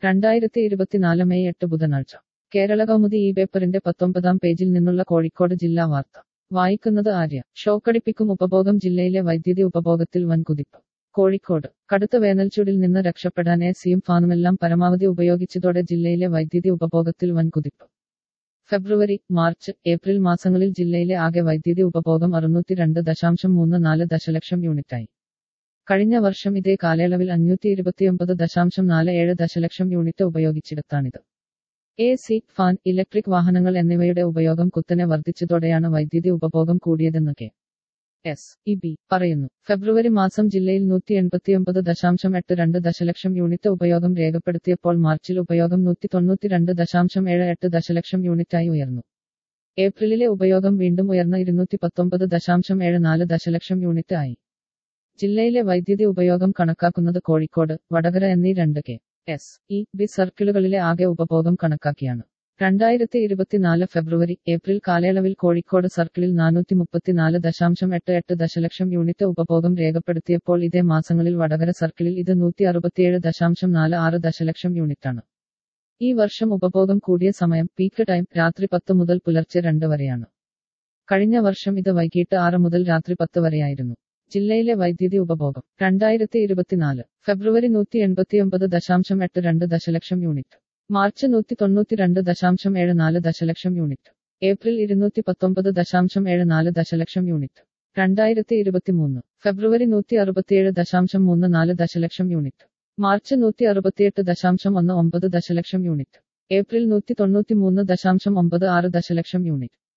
രണ്ടായിരത്തി ഇരുപത്തിനാല് മെയ് എട്ട് ബുധനാഴ്ച കേരള കൗമുദി ഈ പേപ്പറിന്റെ പത്തൊമ്പതാം പേജിൽ നിന്നുള്ള കോഴിക്കോട് ജില്ലാ വാർത്ത വായിക്കുന്നത് ആര്യ ഷോക്കടിപ്പിക്കും ഉപഭോഗം ജില്ലയിലെ വൈദ്യുതി ഉപഭോഗത്തിൽ വൻ കുതിപ്പ് കോഴിക്കോട് കടുത്ത വേനൽച്ചൂടിൽ നിന്ന് രക്ഷപ്പെടാൻ എ സിയും ഫാനുമെല്ലാം പരമാവധി ഉപയോഗിച്ചതോടെ ജില്ലയിലെ വൈദ്യുതി ഉപഭോഗത്തിൽ വൻ കുതിപ്പ് ഫെബ്രുവരി മാർച്ച് ഏപ്രിൽ മാസങ്ങളിൽ ജില്ലയിലെ ആകെ വൈദ്യുതി ഉപഭോഗം അറുന്നൂറ്റി രണ്ട് ദശാംശം മൂന്ന് നാല് ദശലക്ഷം യൂണിറ്റായി കഴിഞ്ഞ വർഷം ഇതേ കാലയളവിൽ അഞ്ഞൂറ്റി ഇരുപത്തിയൊമ്പത് ദശാംശം നാല് ഏഴ് ദശലക്ഷം യൂണിറ്റ് ഉപയോഗിച്ചിടത്താണിത് എ സി ഫാൻ ഇലക്ട്രിക് വാഹനങ്ങൾ എന്നിവയുടെ ഉപയോഗം കുത്തനെ വർദ്ധിച്ചതോടെയാണ് വൈദ്യുതി ഉപഭോഗം കൂടിയതെന്ന് കെ എസ് ഇ ബി പറയുന്നു ഫെബ്രുവരി മാസം ജില്ലയിൽ നൂറ്റി എൺപത്തിയൊമ്പത് ദശാംശം എട്ട് രണ്ട് ദശലക്ഷം യൂണിറ്റ് ഉപയോഗം രേഖപ്പെടുത്തിയപ്പോൾ മാർച്ചിൽ ഉപയോഗം നൂറ്റി തൊണ്ണൂറ്റി രണ്ട് ദശാംശം ഏഴ് എട്ട് ദശലക്ഷം യൂണിറ്റായി ഉയർന്നു ഏപ്രിലിലെ ഉപയോഗം വീണ്ടും ഉയർന്ന ഇരുന്നൂറ്റി പത്തൊമ്പത് ദശാംശം ഏഴ് നാല് ദശലക്ഷം യൂണിറ്റ് ആയി ജില്ലയിലെ വൈദ്യുതി ഉപയോഗം കണക്കാക്കുന്നത് കോഴിക്കോട് വടകര എന്നീ രണ്ട് കെ എസ് ഇ ബി സർക്കിളുകളിലെ ആകെ ഉപഭോഗം കണക്കാക്കിയാണ് രണ്ടായിരത്തി ഇരുപത്തിനാല് ഫെബ്രുവരി ഏപ്രിൽ കാലയളവിൽ കോഴിക്കോട് സർക്കിളിൽ നാനൂറ്റി മുപ്പത്തിനാല് ദശാംശം എട്ട് എട്ട് ദശലക്ഷം യൂണിറ്റ് ഉപഭോഗം രേഖപ്പെടുത്തിയപ്പോൾ ഇതേ മാസങ്ങളിൽ വടകര സർക്കിളിൽ ഇത് നൂറ്റി അറുപത്തിയേഴ് ദശാംശം നാല് ആറ് ദശലക്ഷം യൂണിറ്റാണ് ഈ വർഷം ഉപഭോഗം കൂടിയ സമയം പീക്ക് ടൈം രാത്രി പത്ത് മുതൽ പുലർച്ചെ രണ്ട് വരെയാണ് കഴിഞ്ഞ വർഷം ഇത് വൈകിട്ട് ആറ് മുതൽ രാത്രി പത്ത് വരെയായിരുന്നു ജില്ലയിലെ വൈദ്യുതി ഉപഭോഗം രണ്ടായിരത്തി ഇരുപത്തിനാല് ഫെബ്രുവരി നൂറ്റി എൺപത്തിയൊമ്പത് ദശാംശം എട്ട് രണ്ട് ദശലക്ഷം യൂണിറ്റ് മാർച്ച് നൂറ്റി തൊണ്ണൂറ്റി രണ്ട് ദശാംശം ഏഴ് നാല് ദശലക്ഷം യൂണിറ്റ് ഏപ്രിൽ ഇരുന്നൂറ്റി പത്തൊമ്പത് ദശാംശം ഏഴ് നാല് ദശലക്ഷം യൂണിറ്റ് രണ്ടായിരത്തി ഇരുപത്തിമൂന്ന് ഫെബ്രുവരി നൂറ്റി അറുപത്തിയേഴ് ദശാംശം മൂന്ന് നാല് ദശലക്ഷം യൂണിറ്റ് മാർച്ച് നൂറ്റി അറുപത്തിയെട്ട് ദശാംശം ഒന്ന് ഒമ്പത് ദശലക്ഷം യൂണിറ്റ് ഏപ്രിൽ നൂറ്റി തൊണ്ണൂറ്റി മൂന്ന് ദശാംശം ഒമ്പത് ആറ് ദശലക്ഷം യൂണിറ്റ്